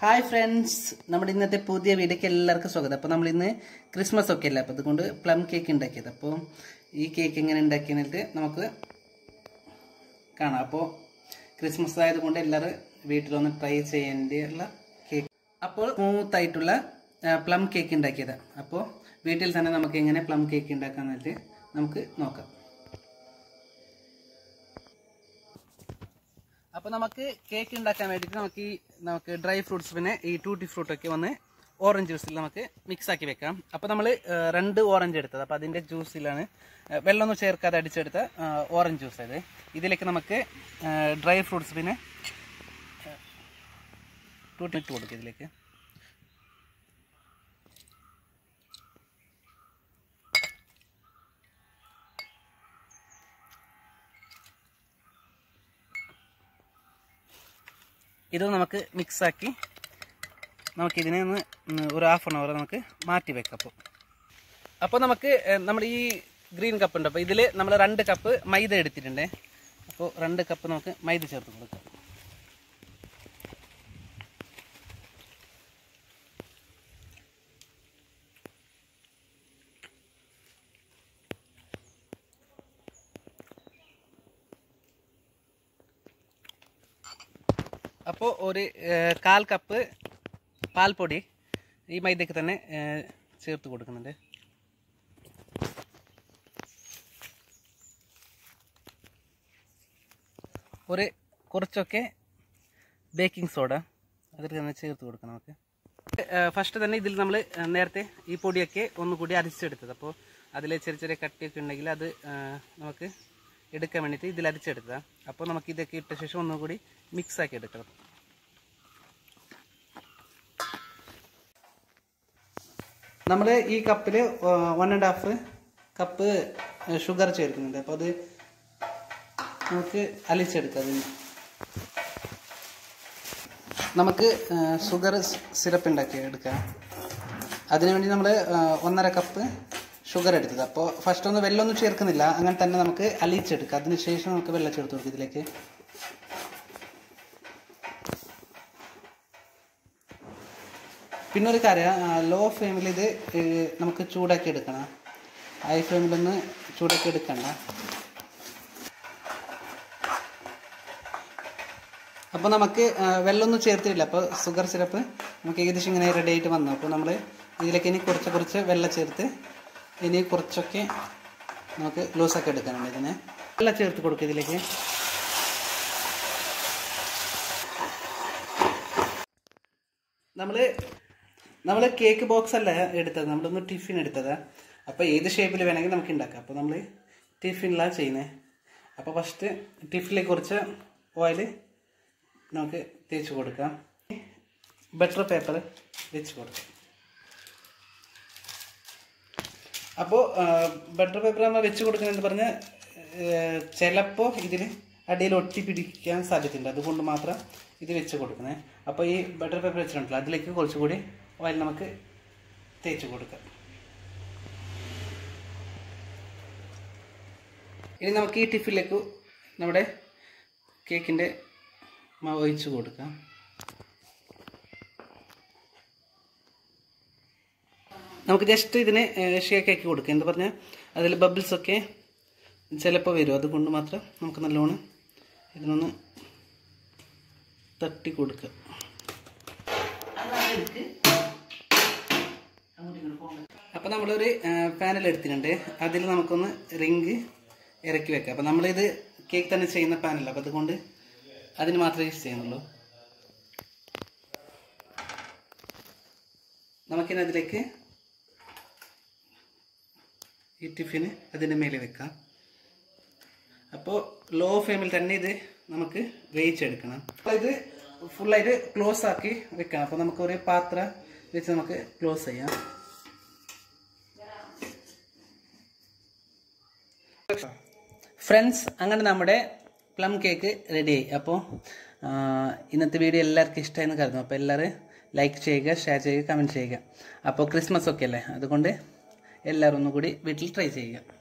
hi friends നമ്മുടെ ഇന്നത്തെ പുതിയ വീഡിയോക്ക് എല്ലാവർക്കും സ്വാഗതം അപ്പോൾ നമ്മൾ ഇന്ന് ക്രിസ്മസ് ഒക്കെ അല്ലേ അപ്പോൾ അതുകൊണ്ട് പ്ലം കേക്ക് ഉണ്ടാക്കിയത് അപ്പോൾ ഈ കേക്ക് എങ്ങനെ ഉണ്ടാക്കിയെന്നിട്ട് നമുക്ക് കാണാം അപ്പോൾ ക്രിസ്മസ് ആയതുകൊണ്ട് എല്ലാവരും വീട്ടിലൊന്ന് ട്രൈ ചെയ്യേണ്ടിയുള്ള കേക്ക് അപ്പോൾ സ്മൂത്ത് ആയിട്ടുള്ള പ്ലം കേക്ക് ഉണ്ടാക്കിയത് അപ്പോൾ വീട്ടിൽ തന്നെ നമുക്ക് എങ്ങനെ പ്ലം കേക്ക് ഉണ്ടാക്കാമെന്നിട്ട് നമുക്ക് നോക്കാം അപ്പോൾ നമുക്ക് കേക്ക് ഉണ്ടാക്കാൻ വേണ്ടിയിട്ട് നമുക്ക് ഈ നമുക്ക് ഡ്രൈ ഫ്രൂട്ട്സ് പിന്നെ ഈ ടൂട്ടി ഫ്രൂട്ട് ഒക്കെ വന്ന് ഓറഞ്ച് ജ്യൂസിൽ നമുക്ക് മിക്സ് ആക്കി വെക്കാം അപ്പോൾ നമ്മൾ രണ്ട് ഓറഞ്ച് എടുത്തത് അപ്പോൾ അതിൻ്റെ ജ്യൂസിലാണ് വെള്ളമൊന്നും ചേർക്കാതെ അടിച്ചെടുത്ത ഓറഞ്ച് ജ്യൂസ് അത് ഇതിലേക്ക് നമുക്ക് ഡ്രൈ ഫ്രൂട്ട്സ് പിന്നെ ടൂട്ടി ഇട്ട് കൊടുക്കുക ഇതിലേക്ക് ഇത് നമുക്ക് മിക്സാക്കി നമുക്കിതിനെ ഒന്ന് ഒരു ഹാഫ് ആൻ അവർ നമുക്ക് മാറ്റി വെക്കാം അപ്പോൾ അപ്പോൾ നമുക്ക് നമ്മൾ ഈ ഗ്രീൻ കപ്പ് ഉണ്ട് അപ്പോൾ ഇതിൽ നമ്മൾ രണ്ട് കപ്പ് മൈദ എടുത്തിട്ടുണ്ട് അപ്പോൾ രണ്ട് കപ്പ് നമുക്ക് മൈദ ചേർത്ത് കൊടുക്കാം അപ്പോൾ ഒരു കാൽ കപ്പ് പാൽപ്പൊടി ഈ മൈദയ്ക്ക് തന്നെ ചേർത്ത് കൊടുക്കുന്നുണ്ട് ഒരു കുറച്ചൊക്കെ ബേക്കിംഗ് സോഡ അതിൽ തന്നെ ചേർത്ത് കൊടുക്കണം നമുക്ക് ഫസ്റ്റ് തന്നെ ഇതിൽ നമ്മൾ നേരത്തെ ഈ പൊടിയൊക്കെ ഒന്നുകൂടി അരിച്ചെടുത്തത് അപ്പോൾ അതിൽ ചെറിയ ചെറിയ കട്ടിയൊക്കെ ഉണ്ടെങ്കിൽ അത് നമുക്ക് എടുക്കാൻ വേണ്ടിയിട്ട് ഇതിൽ അരിച്ചെടുത്തതാണ് അപ്പോൾ നമുക്ക് ഇതൊക്കെ ഇട്ട ശേഷം ഒന്നുകൂടി മിക്സ് ആക്കി എടുക്കണം നമ്മൾ ഈ കപ്പിൽ one and half cup sugar ചേർക്കുന്നുണ്ട് അപ്പോൾ അത് നമുക്ക് അലിച്ചെടുക്കാം അതിന് നമുക്ക് ഷുഗർ സിറപ്പ് ഉണ്ടാക്കി എടുക്കാം അതിനുവേണ്ടി നമ്മൾ ഒന്നര കപ്പ് ഷുഗർ എടുത്തത് അപ്പോൾ ഫസ്റ്റ് ഒന്ന് വെള്ളമൊന്നും ചേർക്കുന്നില്ല അങ്ങനെ തന്നെ നമുക്ക് അലിച്ചെടുക്കാം അതിന് ശേഷം നമുക്ക് വെള്ളം ചേർത്ത് കൊടുക്കും ഇതിലേക്ക് പിന്നെ ഒരു കാര്യം ലോ ഫ്ലെയിമിൽ ഇത് നമുക്ക് ചൂടാക്കി എടുക്കണം ഹൈ ഫ്ലെയിമിലൊന്ന് ചൂടാക്കി എടുക്കണ്ട അപ്പോൾ നമുക്ക് വെള്ളമൊന്നും ചേർത്തിട്ടില്ല അപ്പോൾ ഷുഗർ സിറപ്പ് നമുക്ക് ഏകദേശം ഇങ്ങനെ റെഡി ആയിട്ട് വന്നു അപ്പോൾ നമ്മൾ ഇതിലേക്ക് ഇനി കുറച്ച് കുറച്ച് വെള്ളം ചേർത്ത് ഇനി കുറച്ചൊക്കെ നമുക്ക് ലൂസാക്കി എടുക്കാനുണ്ട് ഇതിന് വെള്ളം ചേർത്ത് കൊടുക്കുക ഇതിലേക്ക് നമ്മൾ നമ്മൾ കേക്ക് ബോക്സ് അല്ല എടുത്തത് നമ്മളൊന്ന് ടിഫിൻ എടുത്തത് അപ്പോൾ ഏത് ഷേപ്പിൽ വേണമെങ്കിൽ നമുക്ക് ഉണ്ടാക്കാം അപ്പോൾ നമ്മൾ ടിഫിനിലാണ് ചെയ്യുന്നത് അപ്പോൾ ഫസ്റ്റ് ടിഫിനിലേക്ക് കുറച്ച് ഓയിൽ നമുക്ക് തേച്ച് കൊടുക്കാം ബട്ടർ പേപ്പർ വെച്ച് കൊടുക്കാം അപ്പോൾ ബട്ടർ പേപ്പർ നമ്മൾ വെച്ച് കൊടുക്കുന്നതെന്ന് പറഞ്ഞാൽ ചിലപ്പോൾ ഇതിൽ അടിയിൽ ഒട്ടി പിടിക്കാൻ സാധ്യതയുണ്ട് അതുകൊണ്ട് മാത്രം ഇത് വെച്ച് കൊടുക്കുന്നത് അപ്പോൾ ഈ ബട്ടർ പേപ്പർ വെച്ചിട്ടുണ്ടല്ലോ അതിലേക്ക് കുറച്ചുകൂടി ഓയിൽ നമുക്ക് തേച്ച് കൊടുക്കാം ഇനി നമുക്ക് ഈ ടിഫിലേക്ക് നമ്മുടെ കേക്കിൻ്റെ മാവ് ഒഴിച്ച് കൊടുക്കാം നമുക്ക് ജസ്റ്റ് ഇതിന് ഷേക്കാക്കി കൊടുക്കാം എന്ന് പറഞ്ഞാൽ അതിൽ ബബിൾസൊക്കെ ചിലപ്പോൾ വരും അതുകൊണ്ട് മാത്രം നമുക്ക് നല്ലോണം ഇതിനൊന്ന് തട്ടി കൊടുക്കുക അപ്പോൾ നമ്മളൊരു പാനൽ എടുത്തിട്ടുണ്ട് അതിൽ നമുക്കൊന്ന് റിങ് ഇറക്കി വെക്കാം അപ്പോൾ നമ്മളിത് കേക്ക് തന്നെ ചെയ്യുന്ന പാനല്ല അപ്പോൾ അതുകൊണ്ട് അതിന് മാത്രമേ യൂസ് ചെയ്യുന്നുള്ളൂ നമുക്കിനി അതിലേക്ക് ഈ ടിഫിന് അതിൻ്റെ മേലെ വെക്കാം അപ്പോൾ ലോ ഫ്ലെയിമിൽ തന്നെ ഇത് നമുക്ക് വേവിച്ചെടുക്കണം അപ്പോൾ ഇത് ഫുള്ളായിട്ട് ക്ലോസ് ആക്കി വെക്കണം അപ്പോൾ നമുക്ക് ഒരു പാത്രം വെച്ച് നമുക്ക് ക്ലോസ് ചെയ്യാം ഫ്രണ്ട്സ് അങ്ങനെ നമ്മുടെ പ്ലം കേക്ക് റെഡിയായി അപ്പോൾ ഇന്നത്തെ വീഡിയോ എല്ലാവർക്കും ഇഷ്ടമായെന്ന് കരുതുന്നു അപ്പോൾ എല്ലാവരും ലൈക്ക് ചെയ്യുക ഷെയർ ചെയ്യുക കമൻറ്റ് ചെയ്യുക അപ്പോൾ ക്രിസ്മസ് ഒക്കെ അല്ലേ അതുകൊണ്ട് എല്ലാവരും ഒന്നുകൂടി വീട്ടിൽ ട്രൈ ചെയ്യുക